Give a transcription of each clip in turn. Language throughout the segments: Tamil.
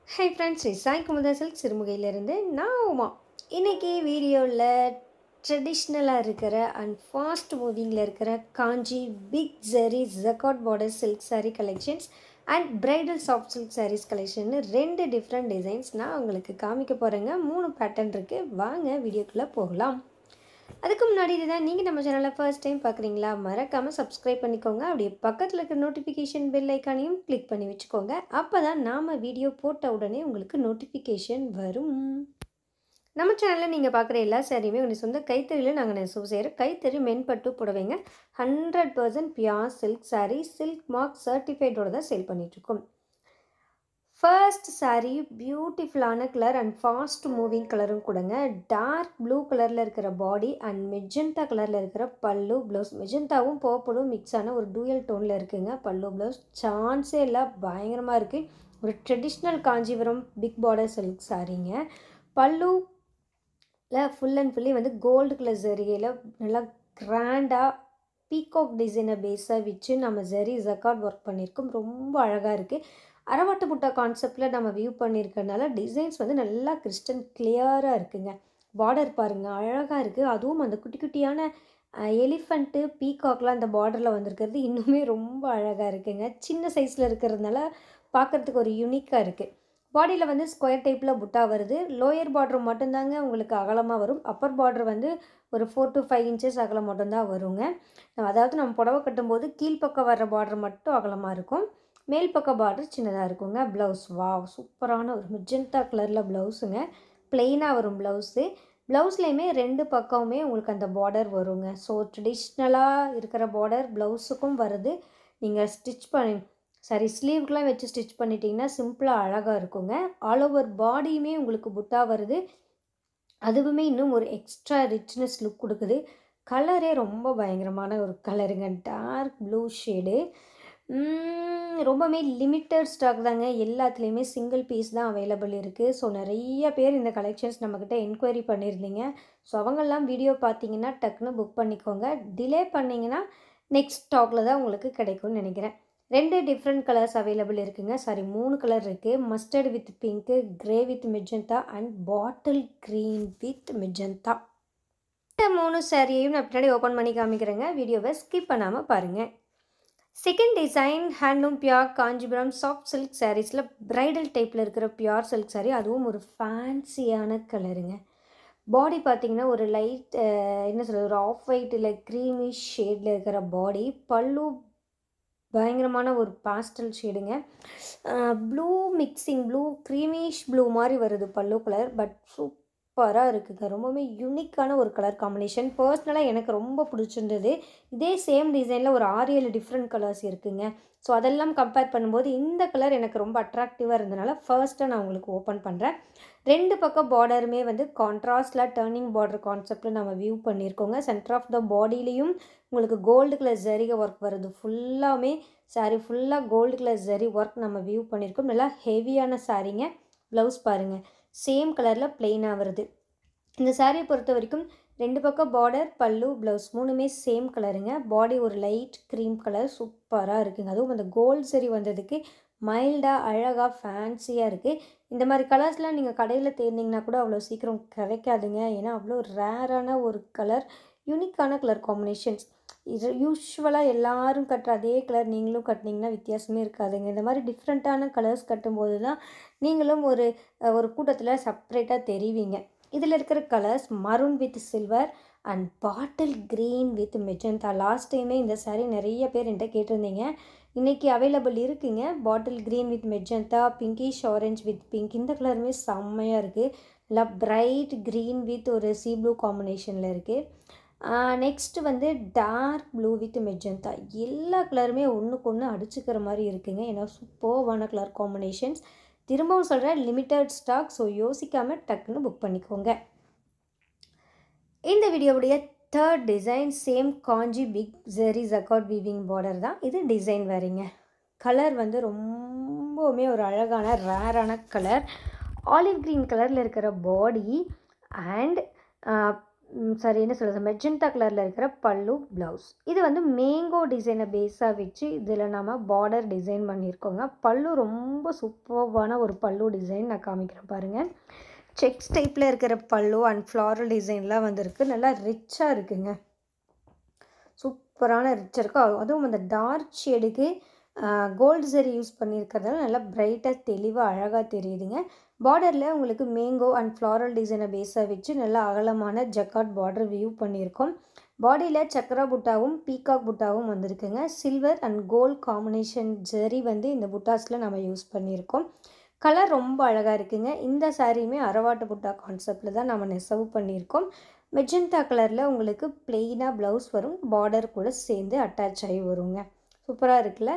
high friends Sri Sai Kumudha silk சிறுமுகையிலேருந்து நான் உமா இன்றைக்கி வீடியோவில் ட்ரெடிஷ்னலாக இருக்கிற அண்ட் ஃபாஸ்ட் மூவிங்கில் இருக்கிற Kanchi big zari jacquard border silk saree collections and bridal soft silk sarees collection ரெண்டு டிஃப்ரெண்ட் டிசைன்ஸ் நான் உங்களுக்கு காமிக்க போகிறேங்க மூணு பேட்டர்ன் இருக்குது வாங்க வீடியோக்குள்ளே போகலாம் அதுக்கு முன்னாடி இதுதான் நீங்கள் நம்ம சேனலை ஃபர்ஸ்ட் டைம் பார்க்குறீங்களா மறக்காமல் சப்ஸ்கிரைப் பண்ணிக்கோங்க அப்படியே பக்கத்தில் இருக்கிற நோட்டிஃபிகேஷன் பெல் ஐக்கானையும் கிளிக் பண்ணி வச்சுக்கோங்க அப்போ தான் நாம் வீடியோ போட்ட உடனே உங்களுக்கு நோட்டிஃபிகேஷன் வரும் நம்ம சேனலில் நீங்கள் பார்க்குற எல்லா சாரியுமே உங்கள் சொந்த கைத்தறியில் நாங்கள் நெசவு செய்கிற கைத்தறி மென்பட்டு புடவைங்க hundred percent pure silk saree silk mark சர்டிஃபைடோட தான் சேல் பண்ணிகிட்ருக்கோம் ஃபர்ஸ்ட் saree பியூட்டிஃபுல்லான கலர் அண்ட் ஃபாஸ்ட் மூவிங் கலரும் கூடங்க டார்க் ப்ளூ கலரில் இருக்கிற பாடி அண்ட் மெஜந்தா கலரில் இருக்கிற பல்லு ப்ளவுஸ் மெஜந்தாவும் பர்பிளும் மிக்ஸ் ஆன ஒரு டூயல் டோனில் இருக்குங்க பல்லு ப்ளவுஸ் சான்ஸே இல்லை பயங்கரமாக இருக்குது ஒரு traditional Kanchipuram big border silk சாரீங்க பல்லுவில் ஃபுல் அண்ட் ஃபுல்லி வந்து கோல்டு கலர் ஜரிகையில் நல்லா கிராண்டாக பீகாக் டிசைனை பேஸாக வச்சு நம்ம ஜரி ஜக்காட் ஒர்க் பண்ணியிருக்கோம் ரொம்ப அழகாக இருக்குது அரவாட்டு புட்டா கான்செப்டில் நம்ம வியூ பண்ணியிருக்கறனால டிசைன்ஸ் வந்து நல்லா கிறிஸ்டன் கிளியராக இருக்குங்க பார்டர் பாருங்கள் அழகாக இருக்குது அதுவும் அந்த குட்டி குட்டியான எலிஃபண்ட்டு பீகாக்லாம் அந்த பார்டரில் வந்திருக்கிறது இன்னுமே ரொம்ப அழகாக இருக்குங்க சின்ன சைஸில் இருக்கிறதுனால பார்க்குறதுக்கு ஒரு யூனிக்காக இருக்குது பாடியில் வந்து ஸ்கொயர் டைப்பில் புட்டா வருது லோயர் பார்டர் மட்டும்தாங்க உங்களுக்கு அகலமாக வரும் அப்பர் பார்டர் வந்து ஒரு ஃபோர் டு ஃபைவ் இன்ச்சஸ் அகலம் மட்டும்தான் வருங்க அதாவது நம்ம புடவை கட்டும்போது கீழ்ப்பக்கம் வர்ற பார்டர் மட்டும் அகலமாக இருக்கும் மேல் பக்க பார்டர் சின்னதாக இருக்குங்க ப்ளவுஸ் வா சூப்பரான ஒரு மெஜந்தா கலரில் ப்ளவுஸுங்க ப்ளெயினாக வரும் ப்ளவுஸு ப்ளவுஸ்லேயுமே ரெண்டு பக்கமுமே உங்களுக்கு அந்த பார்டர் வருங்க ஸோ ட்ரெடிஷ்னலாக இருக்கிற பார்டர் ப்ளவுஸுக்கும் வருது நீங்கள் ஸ்டிச் பண்ணி சாரி ஸ்லீவ்க்கெலாம் வச்சு ஸ்டிச் பண்ணிட்டீங்கன்னா சிம்பிளாக அழகாக இருக்குங்க ஆல் ஓவர் பாடியுமே உங்களுக்கு புட்டா வருது அதுவுமே இன்னும் ஒரு எக்ஸ்ட்ரா ரிச்னஸ் லுக் கொடுக்குது கலரே ரொம்ப பயங்கரமான ஒரு கலருங்க டார்க் ப்ளூ ஷேடு ரொம்பவே லிமிட்டட் ஸ்டாக் தாங்க எல்லாத்துலேயுமே சிங்கிள் பீஸ் தான் அவைலபிள் இருக்குது ஸோ நிறைய பேர் இந்த கலெக்ஷன்ஸ் நம்மக்கிட்ட என்கொயரி பண்ணியிருந்தீங்க ஸோ அவங்கெல்லாம் வீடியோ பார்த்தீங்கன்னா டக்குன்னு புக் பண்ணிக்கோங்க டிலே பண்ணிங்கன்னா நெக்ஸ்ட் ஸ்டாக்கில் தான் உங்களுக்கு கிடைக்கும்னு நினைக்கிறேன் ரெண்டு டிஃப்ரெண்ட் கலர்ஸ் அவைலபிள் இருக்குங்க சாரி மூணு கலர் இருக்குது mustard with pink grey with magenta and bottle green with magenta இந்த மூணு சாரியையும் நான் பின்னாடி ஓப்பன் பண்ணி காமிக்கிறேங்க வீடியோவை ஸ்கிப் பண்ணாமல் பாருங்கள் second design handloom pure Kanchipuram soft silk சாரீஸில் ப்ரைடல் டைப்பில் இருக்கிற பியூர் சில்க் சாரீ அதுவும் ஒரு ஃபேன்சியான கலருங்க பாடி பார்த்திங்கன்னா ஒரு லைட் என்ன சொல்கிறது ஒரு ஆஃப் ஒயிட் இல்லை க்ரீமிஷ் ஷேடில் இருக்கிற பாடி பல்லு பயங்கரமான ஒரு பாஸ்டல் ஷேடுங்க blue mixing blue creamish blue மாதிரி வருது பல்லு கலர் பட் சூப்பராக இருக்குங்க ரொம்பவுமே யூனிக்கான ஒரு கலர் காம்பினேஷன் பர்சனலாக எனக்கு ரொம்ப பிடிச்சிருந்தது இதே சேம் டிசைனில் ஒரு ஆறு ஏழு டிஃப்ரெண்ட் கலர்ஸ் இருக்குங்க ஸோ அதெல்லாம் கம்பேர் பண்ணும்போது இந்த கலர் எனக்கு ரொம்ப அட்ராக்டிவாக இருந்தனால ஃபர்ஸ்ட்டாக நான் உங்களுக்கு ஓப்பன் பண்ணுறேன் ரெண்டு பக்கம் பார்டருமே வந்து கான்ட்ராஸ்டில் டேர்னிங் பார்டர் கான்செப்டில் நம்ம வியூ பண்ணியிருக்கோங்க சென்டர் ஆஃப் த பாடியிலையும் உங்களுக்கு கோல்டு கலர் ஜரிகை ஒர்க் வருது ஃபுல்லாமே சாரீ ஃபுல்லாக கோல்டு கலர் ஜரி ஒர்க் நம்ம வியூ பண்ணியிருக்கோம் நல்லா ஹெவியான சாரீங்க ப்ளவுஸ் பாருங்கள் சேம் கலரில் ப்ளெயினாக வருது இந்த சாரியை பொறுத்த வரைக்கும் ரெண்டு பக்கம் பார்டர் பல்லு ப்ளவுஸ் மூணுமே சேம் கலருங்க பாடி ஒரு லைட் க்ரீம் கலர் சூப்பராக இருக்குங்க அதுவும் அந்த கோல்டு சரி வந்ததுக்கு மைல்டாக அழகாக ஃபேன்சியாக இருக்குது இந்த மாதிரி கலர்ஸ்லாம் நீங்கள் கடையில் தேர்ந்தீங்கன்னா கூட அவ்வளோ சீக்கிரம் கிடைக்காதுங்க ஏன்னா அவ்வளோ ரேரான ஒரு கலர் யூனிக்கான கலர் காம்பினேஷன்ஸ் இது யூஸ்வலாக எல்லாரும் கட்டுற அதே கலர் நீங்களும் கட்டினீங்கன்னா வித்தியாசமே இருக்காதுங்க இந்த மாதிரி டிஃப்ரெண்ட்டான கலர்ஸ் கட்டும்போது தான் நீங்களும் ஒரு ஒரு கூட்டத்தில் செப்ரேட்டாக தெரிவிங்க இதில் இருக்கிற colours maroon with silver and bottle green with magenta last டைமே இந்த சாரீ நிறைய பேர் என்கிட்ட கேட்டிருந்தீங்க இன்றைக்கி அவைலபிள் இருக்குங்க bottle green with magenta pinkish orange with pink இந்த கலருமே செம்மையாக இருக்குது நல்லா பிரைட் க்ரீன் வித் ஒரு சி ப்ளூ காம்பினேஷனில் இருக்குது நெக்ஸ்ட்டு வந்து டார்க் ப்ளூ வித் மெஜந்தா எல்லா கலருமே ஒன்றுக்கு ஒன்று அடிச்சுக்கிற மாதிரி இருக்குங்க ஏன்னா சூப்பர்வான கலர் காம்பினேஷன்ஸ் திரும்பவும் சொல்கிறேன் லிமிட்டட் ஸ்டாக் ஸோ யோசிக்காமல் டக்குன்னு புக் பண்ணிக்கோங்க இந்த வீடியோவுடைய third design same Kanchi big zari jacquard weaving border தான் இது டிசைன் வேறுங்க கலர் வந்து ரொம்பவுமே ஒரு அழகான ரேரான கலர் ஆலிவ் க்ரீன் கலரில் இருக்கிற பாடி அண்ட் சாரி என்ன சொல்கிறது மெஜெண்டா கலரில் இருக்கிற பல்லு ப்ளவுஸ் இது வந்து மேங்கோ டிசைனை பேஸாக வச்சு இதில் நம்ம பார்டர் டிசைன் பண்ணியிருக்கோங்க பல்லு ரொம்ப சூப்பர்வான ஒரு பல்லு டிசைன் நான் காமிக்கிறேன் பாருங்கள் செக்ஸ் டைப்பில் இருக்கிற பல்லு அண்ட் ஃப்ளாரல் டிசைன்லாம் வந்திருக்கு நல்லா ரிச்சாக இருக்குங்க சூப்பரான ரிச் இருக்கும் அதுவும் அந்த டார்க் ஷேடுக்கு கோல்டு சரி யூஸ் பண்ணியிருக்கிறதால நல்லா பிரைட்டாக தெளிவாக அழகாக தெரியுதுங்க பார்டரில் உங்களுக்கு மேங்கோ அண்ட் ஃப்ளாரல் டிசைனை பேஸாக வச்சு நல்லா அகலமான ஜக்காட் பார்டர் வியூ பண்ணியிருக்கோம் பாடியில் சக்கரா புட்டாவும் பீகாக் புட்டாவும் வந்திருக்குங்க silver and gold combination zari வந்து இந்த புட்டாஸில் நம்ம யூஸ் பண்ணியிருக்கோம் கலர் ரொம்ப அழகாக இருக்குங்க இந்த சாரியுமே அரவாட்டு புட்டா கான்செப்டில் தான் நம்ம நெசவு பண்ணியிருக்கோம் மெஜந்தா கலரில் உங்களுக்கு பிளெயினாக ப்ளவுஸ் வரும் பார்டர் கூட சேர்ந்து அட்டாச் ஆகி வருங்க சூப்பராக இருக்குல்ல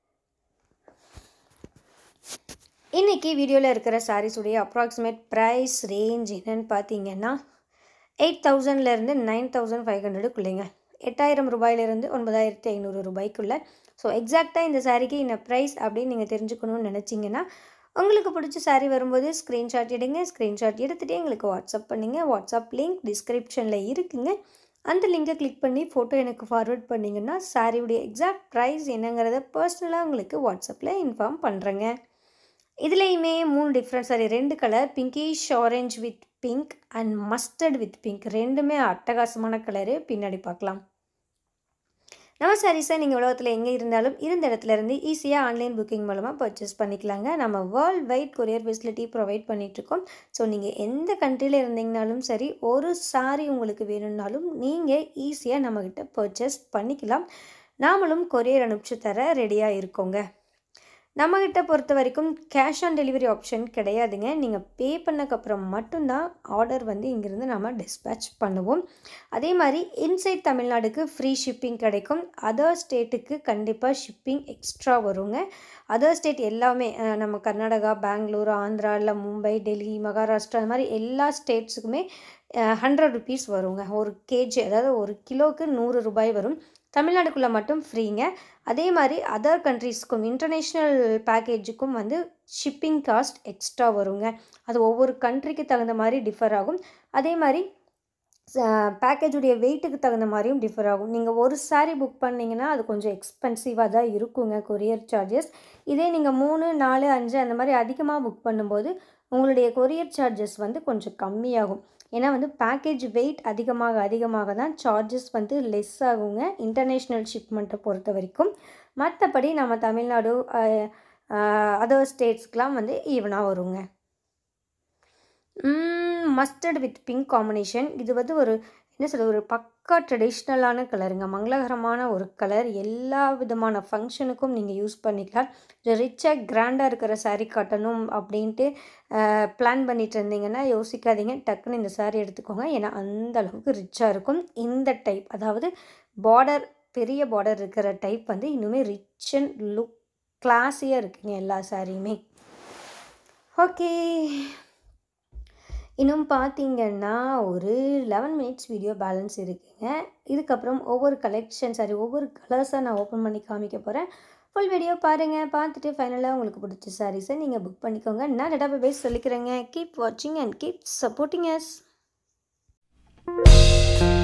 இன்றைக்கி வீடியோவில் இருக்கிற சாரீஸுடைய அப்ராக்சிமேட் ப்ரைஸ் ரேஞ்ச் என்னன்னு பார்த்தீங்கன்னா எயிட் தௌசண்ட்லேருந்து நைன் தௌசண்ட் ஃபைவ் ஹண்ட்ரடுக்குள்ளேங்க எட்டாயிரம் ரூபாயிலிருந்து ஒன்பதாயிரத்தி ஐநூறு ரூபாய்க்குள்ளே ஸோ எக்ஸாக்டாக இந்த சாரீக்கு என்ன ப்ரைஸ் அப்படின்னு நீங்கள் தெரிஞ்சுக்கணும்னு நினச்சிங்கன்னா உங்களுக்கு பிடிச்ச சாரீ வரும்போது ஸ்க்ரீன்ஷாட் எடுங்க ஸ்க்ரீன்ஷாட் எடுத்துகிட்டு எங்களுக்கு வாட்ஸ்அப் பண்ணுங்கள் வாட்ஸ்அப் லிங்க் டிஸ்கிரிப்ஷனில் இருக்குங்க அந்த லிங்கை கிளிக் பண்ணி ஃபோட்டோ எனக்கு ஃபார்வேர்ட் பண்ணிங்கன்னா சாரியுடைய எக்ஸாக்ட் ப்ரைஸ் என்னங்கிறத பர்சனலாக உங்களுக்கு வாட்ஸ்அப்பில் இன்ஃபார்ம் பண்ணுறேங்க இதுலேயுமே மூணு டிஃப்ரெண்ட் சாரி ரெண்டு colour pinkish orange with pink and mustard with pink ரெண்டுமே அட்டகாசமான கலரு பின்னாடி பார்க்கலாம் நம்ம சாரீஸை நீங்கள் உலகத்தில் எங்கே இருந்தாலும் இருந்த இடத்துல இருந்து ஈஸியாக ஆன்லைன் புக்கிங் மூலமாக பர்ச்சேஸ் பண்ணிக்கலாங்க நம்ம world wide courier facility provide பண்ணிகிட்ருக்கோம் ஸோ நீங்கள் எந்த கண்ட்ரியில் இருந்தீங்கனாலும் சரி ஒரு சாரி உங்களுக்கு வேணும்னாலும் நீங்கள் ஈஸியாக நம்மக்கிட்ட பர்ச்சேஸ் பண்ணிக்கலாம் நாமளும் கொரியர் அனுப்பிச்சு தர ரெடியாக இருக்கோங்க நம்மக்கிட்ட பொறுத்த வரைக்கும் கேஷ் ஆன் டெலிவரி ஆப்ஷன் கிடையாதுங்க நீங்கள் பே பண்ணக்கப்புறம் மட்டும்தான் ஆர்டர் வந்து இங்கேருந்து நம்ம டிஸ்பேச் பண்ணுவோம் அதே மாதிரி இன்சைட் தமிழ்நாடுக்கு ஃப்ரீ ஷிப்பிங் கிடைக்கும் அதர் ஸ்டேட்டுக்கு கண்டிப்பாக ஷிப்பிங் எக்ஸ்ட்ரா வருங்க அதர் ஸ்டேட் எல்லாமே நம்ம கர்நாடகா பெங்களூர் ஆந்திரா இல்லை மும்பை டெல்லி மகாராஷ்டிரா அது மாதிரி எல்லா ஸ்டேட்ஸுக்குமே ஹண்ட்ரட் ருபீஸ் வருங்க ஒரு கேஜி அதாவது ஒரு கிலோவுக்கு நூறு ரூபாய் வரும் தமிழ்நாடுக்குள்ளே மட்டும் ஃப்ரீங்க அதே மாதிரி அதர் கண்ட்ரீஸ்க்கும் இன்டர்நேஷ்னல் பேக்கேஜுக்கும் வந்து ஷிப்பிங் காஸ்ட் எக்ஸ்ட்ரா வருங்க அது ஒவ்வொரு கண்ட்ரிக்கு தகுந்த மாதிரி டிஃபர் ஆகும் அதே மாதிரி பேக்கேஜுடைய வெயிட்டுக்கு தகுந்த மாதிரியும் டிஃபர் ஆகும் நீங்கள் ஒரு சாரீ புக் பண்ணிங்கன்னா அது கொஞ்சம் எக்ஸ்பென்சிவாக தான் இருக்குங்க கொரியர் சார்ஜஸ் இதே நீங்கள் மூணு நாலு அஞ்சு அந்த மாதிரி அதிகமாக புக் பண்ணும்போது உங்களுடைய கொரியர் சார்ஜஸ் வந்து கொஞ்சம் கம்மியாகும் ஏன்னா வந்து பேக்கேஜ் வெயிட் அதிகமாக அதிகமாக தான் சார்ஜஸ் வந்து லெஸ் ஆகுங்க இன்டர்நேஷ்னல் ஷிப்மெண்ட்டை பொறுத்த வரைக்கும் மற்றபடி நம்ம தமிழ்நாடு அதர் ஸ்டேட்ஸ்க்கெலாம் வந்து ஈவனாக வருங்க மஸ்டர்ட் வித் பிங்க் காம்பினேஷன் இது வந்து ஒரு என்ன சொல்கிறது ஒரு பக்கா ட்ரெடிஷ்னலான கலருங்க மங்களகரமான ஒரு கலர் எல்லா விதமான ஃபங்க்ஷனுக்கும் நீங்கள் யூஸ் பண்ணிக்கலாம் ரிச்சாக கிராண்டாக இருக்கிற சாரீ கட்டணும் அப்படின்ட்டு பிளான் பண்ணிட்டு இருந்தீங்கன்னா யோசிக்காதீங்க டக்குன்னு இந்த சாரீ எடுத்துக்கோங்க ஏன்னா அந்த அளவுக்கு ரிச்சாக இருக்கும் இந்த டைப் அதாவது பார்டர் பெரிய பார்டர் இருக்கிற டைப் வந்து இன்னுமே ரிச் அண்ட் லுக் கிளாஸியாக இருக்குங்க எல்லா சாரியுமே ஓகே இன்னும் பார்த்தீங்கன்னா ஒரு லெவன் மினிட்ஸ் வீடியோ பேலன்ஸ் இருக்குங்க இதுக்கப்புறம் ஒவ்வொரு கலெக்ஷன் சாரி ஒவ்வொரு கலர்ஸாக நான் ஓப்பன் பண்ணி காமிக்க போகிறேன் ஃபுல் வீடியோ பாருங்கள் பார்த்துட்டு ஃபைனலாக உங்களுக்கு பிடிச்ச சாரீஸை நீங்கள் புக் பண்ணிக்கோங்க நான் டேட்டா பேஸ் சொல்லிக்கிறேங்க கீப் வாட்சிங் அண்ட் கீப் சப்போர்ட்டிங் எஸ்